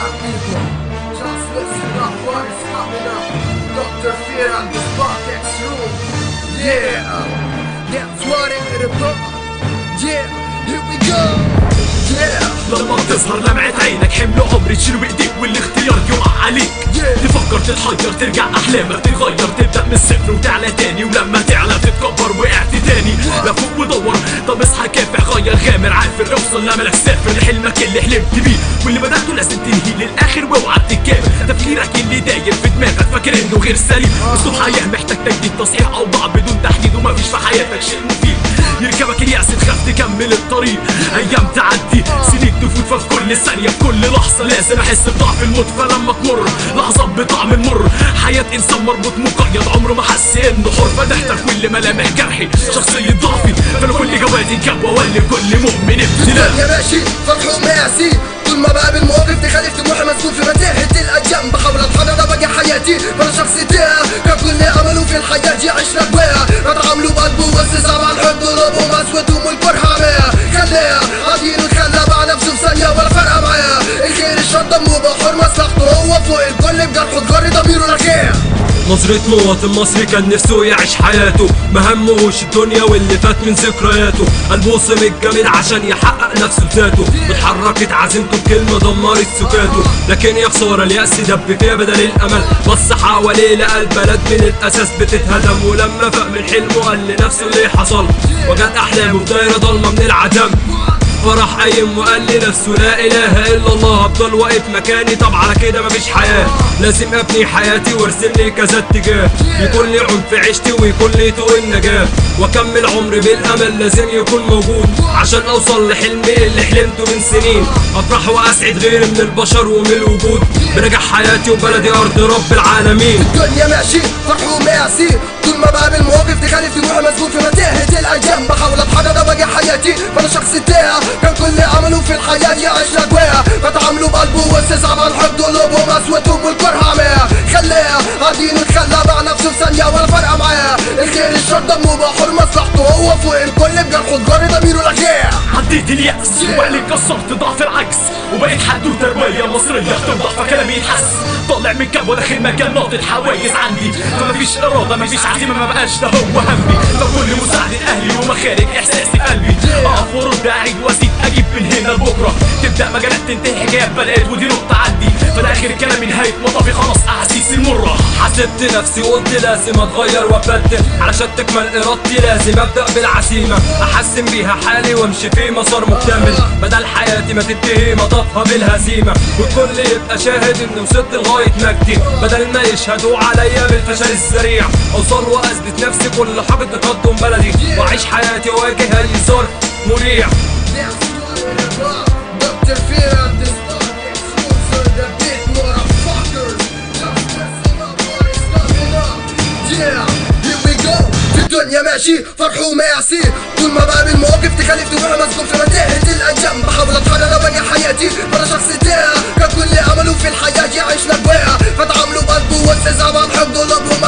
people. Just listen up, what is coming up. Dr. Fear and the Sparkex room. Yeah, that's what it about. Yeah, here we go. Yeah. لما تظهر لمعة عينك حمل عمري تشيل بايديك والاختيار يقع عليك Yeah. تفكر تتحير ترجع احلامك تتغير تبدا من الصفر وتعلى تاني ولما تعلى تتكبر وقعت تاني لا فوق ودور طب اصحى كافح غير غامر عافر اوصل لاملك سافر لحلمك اللي حلمت بيه واللي بدأته لازم تنهي للاخر واوعى تكابر تفكيرك اللي داير في دماغك فاكر انه غير سليم اسلوب حياه محتاج تجديد تصحيح اوضاع بدون تحديد ومفيش في حياتك شيء مفيد يركبك اليأس تخاف تكمل الطريق ايام تعدي سنين تفوت ففي كل ثانيه في كل لحظه لازم احس بضعف الموت فلما تمر لحظه بطعم المر حياه انسان مربوط مقيد عمره ما حس انه حر فتحت كل ملامح جرحي شخصيه ضعفي فلكل جواد كبوه ولكل مؤمن ابتلاء يا ماشي فرح وماسي طول ما بقابل مواقف تخليك طموحي مسكون في متاهة الأيام بحاول أتحرر ده بقى حياتي فأنا شخصيتي كان كل أمله في الحياة يعيش رجوية بتعاملوا بقلبه واستسلام عن حب ضربهم أسودهم والكره عمية خليها عادين وتخلى مع نفسه في ثانية ولا فارقة معايا الخير الشر دمه بحر مصلحته هو فوق الكل بجرحه تجري ضميره الخير نظرة مواطن مصري كان نفسه يعيش حياته ما همهوش الدنيا واللي فات من ذكرياته قلبه صمت جميل عشان يحقق نفسه بذاته اتحركت عزيمته بكلمة دمرت سكاته لكن يا خسارة اليأس دب فيها بدل الأمل بص حواليه لقى البلد من الأساس بتتهدم ولما فاق من حلمه قال لنفسه اللي حصل وجت أحلامه في دايرة ضلمة من العدم فراح قايم وقال لنفسه لا اله الا الله افضل واقف مكاني طب على كده مفيش حياه لازم ابني حياتي وارسم لي كذا اتجاه يكون لي عنف في عيشتي ويكون لي طوق النجاه واكمل عمري بالامل لازم يكون موجود عشان اوصل لحلمي اللي حلمته من سنين افرح واسعد غيري من البشر ومن الوجود برجع حياتي وبلدي ارض رب العالمين الدنيا ماشي فرح وماسي طول ما بقابل مواقف تخلي طموحي مسجون في متاهة الأيام بحاول أتحرر ده بقى حياتي فأنا شخصيتي كان كل عمله في الحياة يعيش رجوية بتعاملوا بقلبه واستسعب عن حب قلوبهم أسودهم والكره عمية خليها قاعدين وتخلى مع نفسه في ثانية ولا فارقة معايا الخير الشر دمه بحر مصلحته هو فوق الكل بجرحه تجري ضميره الأخير عديت اليأس وبقلي كسرت ضعف العكس وبقيت حدوتة رواية مصرية تفضح فكلامي يتحس طالع من كبوة داخل مكان ناطط حواجز عندي فمفيش إرادة مفيش عزيمة ما بقاش ده هو همي فكل مساعدة أهلي ومخارج إحساسي في قلبي أقف وأرد أعيد وأزيد أجيب من هنا لبكرة تبدأ مجالات تنتهي حكايات بدأت ودي نقطة عندي فده آخر كلامي نهاية مطافي خلاص أحاسيسي المرة حسبت نفسي وقلت لازم اتغير وابدل علشان تكمل ارادتي لازم ابدا بالعزيمه احسن بيها حالي وامشي في مسار مكتمل بدل حياتي ما تنتهي مطافها بالهزيمه والكل يبقى شاهد اني وصلت لغايه مجدي بدل ما يشهدوا عليا بالفشل السريع اوصل واثبت نفسي كل حاجه تقدم بلدي واعيش حياتي واواجه اي ظرف مريع That's what it about. Dr. Fear and the Sparkex rules are the beat, motherfuckers. Just listen up what is coming up. Yeah, here we go. في الدنيا ماشي فرح وماسي طول ما بقابل مواقف تخلي طموحي مسكون في متاهة الأيام بحاول أتحرر أبقى حياتي فأنا شخصيتي كان كل أمله في الحياة يعيش نجواها فتعاملوا بقلبه واستسعاب عن حب قلوبهم